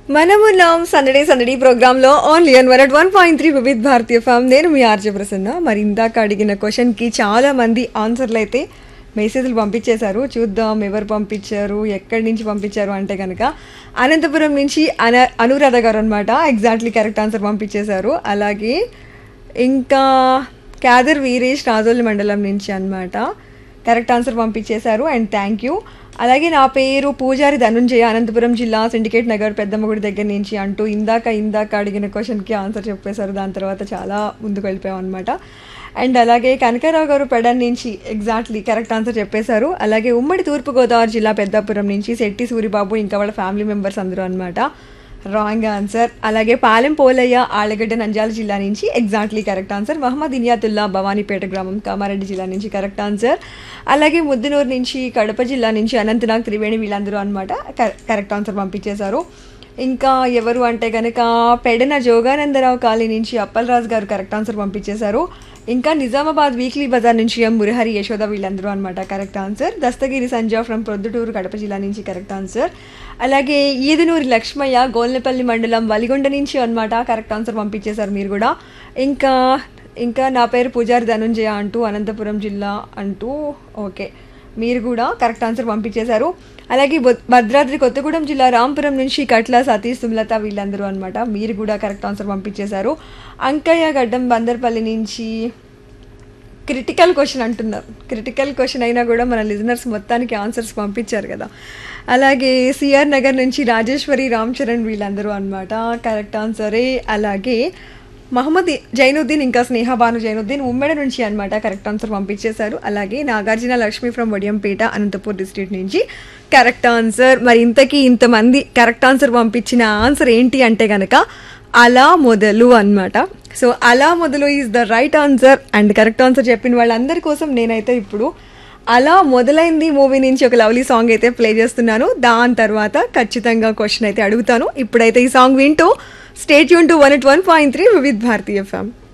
మనమున్నాం సందడి సందడి ప్రోగ్రామ్ లో only on one one point three Vividh Bharati FM నేను మీ ఆర్జే ప్రసన్న మరి ఇందాక అడిగిన క్వశ్చన్ కి చాలా మంది ఆన్సర్లు అయితే మెసేజ్లు పంపించేశారు చూద్దాం ఎవరు పంపించారు ఎక్కడి నుంచి పంపించారు అంటే కనుక అనంతపురం నుంచి అన అనురాధ గారు అనమాట ఎగ్జాక్ట్లీ కరెక్ట్ ఆన్సర్ పంపించేశారు అలాగే ఇంకా క్యాదర్ వీరేష్ రాజోల్ మండలం నుంచి అన్నమాట కరెక్ట్ ఆన్సర్ పంపించేశారు అండ్ థ్యాంక్ యూ అలాగే నా పేరు పూజారి ధనుంజయ అనంతపురం జిల్లా సిండికేట్ నగర్ పెద్దమ్మగుడి దగ్గర నుంచి అంటూ ఇందాక ఇందాక అడిగిన క్వశ్చన్కి ఆన్సర్ చెప్పేశారు దాని తర్వాత చాలా ముందుకు వెళ్ళిపోయాం అనమాట అండ్ అలాగే కనకారావు గారు పెడన్ నుంచి ఎగ్జాక్ట్లీ కరెక్ట్ ఆన్సర్ చెప్పేశారు అలాగే ఉమ్మడి తూర్పుగోదావరి జిల్లా పెద్దాపురం నుంచి శెట్టి సూరిబాబు ఇంకా వాళ్ళ ఫ్యామిలీ మెంబర్స్ అందరూ అనమాట రాంగ్ ఆన్సర్ అలాగే పాలెం పోలయ్య ఆళ్ళగడ్డ నంద్యాల జిల్లా నుంచి exactly correct answer Mohammed Iniyathulla Bhavanipeta గ్రామం కామారెడ్డి జిల్లా నుంచి కరెక్ట్ ఆన్సర్ అలాగే ముద్దునూరు నుంచి కడప జిల్లా నుంచి అనంతనాగ్ త్రివేణి వీళ్ళందరూ అనమాట కరెక్ట్ ఆన్సర్ పంపించేశారు ఇంకా ఎవరు అంటే కనుక పెడన జోగానందరావు కాలనీ నుంచి అప్పలరాజు గారు కరెక్ట్ ఆన్సర్ పంపించేశారు ఇంకా నిజామాబాద్ వీక్లీ బజార్ నుంచి ఎం మురహరి యశోద వీళ్ళందరూ అనమాట correct answer Dastagiri Sanja from Proddatur Kadapa జిల్లా నుంచి కరెక్ట్ ఆన్సర్ అలాగే ఈదునూరి లక్ష్మయ్య గోల్నపల్లి మండలం వలిగొండ నుంచి అనమాట కరెక్ట్ ఆన్సర్ పంపించేశారు మీరు కూడా ఇంకా ఇంకా నా పేరు పూజారి ధనుంజయ అంటూ అనంతపురం జిల్లా అంటూ ఓకే మీరు కూడా కరెక్ట్ ఆన్సర్ పంపించేశారు అలాగే బొ- భద్రాద్రి కొత్తగూడెం జిల్లా రాంపురం నుంచి కట్ల సతీష్ సుమలత వీళ్ళందరూ అనమాట మీరు కూడా కరెక్ట్ ఆన్సర్ పంపించేశారు అంకయ్య గడ్డం బందర్పల్లి నుంచి క్రిటికల్ క్వశ్చన్ అంటున్నారు క్రిటికల్ క్వశ్చన్ అయినా కూడా మన లిజనర్స్ మొత్తానికి ఆన్సర్స్ పంపించారు కదా అలాగే సిఆర్ నగర్ నుంచి రాజేశ్వరి రామ్ చరణ్ వీళ్ళందరూ అనమాట కరెక్ట్ ఆన్సరే అలాగే మహమ్మద్ జైనుద్దీన్ ఇంకా స్నేహ భాను జైనుద్దీన్ ఉమ్మెడ నుంచి అనమాట కరెక్ట్ ఆన్సర్ పంపించేశారు అలాగే నాగార్జున లక్ష్మి ఫ్రమ్ వడియంపేట అనంతపూర్ డిస్ట్రిక్ట్ నుంచి కరెక్ట్ ఆన్సర్ మరి ఇంతకీ ఇంతమంది కరెక్ట్ ఆన్సర్ పంపించిన ఆన్సర్ ఏంటి అంటే కనుక అలా మొదలు అన్నమాట సో అలా మొదలు is the right answer and correct answer చెప్పిన వాళ్ళందరి కోసం నేనైతే ఇప్పుడు అలా మొదలైంది మూవీ నుంచి ఒక లవ్లీ సాంగ్ అయితే ప్లే చేస్తున్నాను దాని తర్వాత ఖచ్చితంగా క్వశ్చన్ అయితే అడుగుతాను ఇప్పుడైతే ఈ సాంగ్ వింటూ స్టేట్ యూన్ to one at one point three Vividh Bharati FM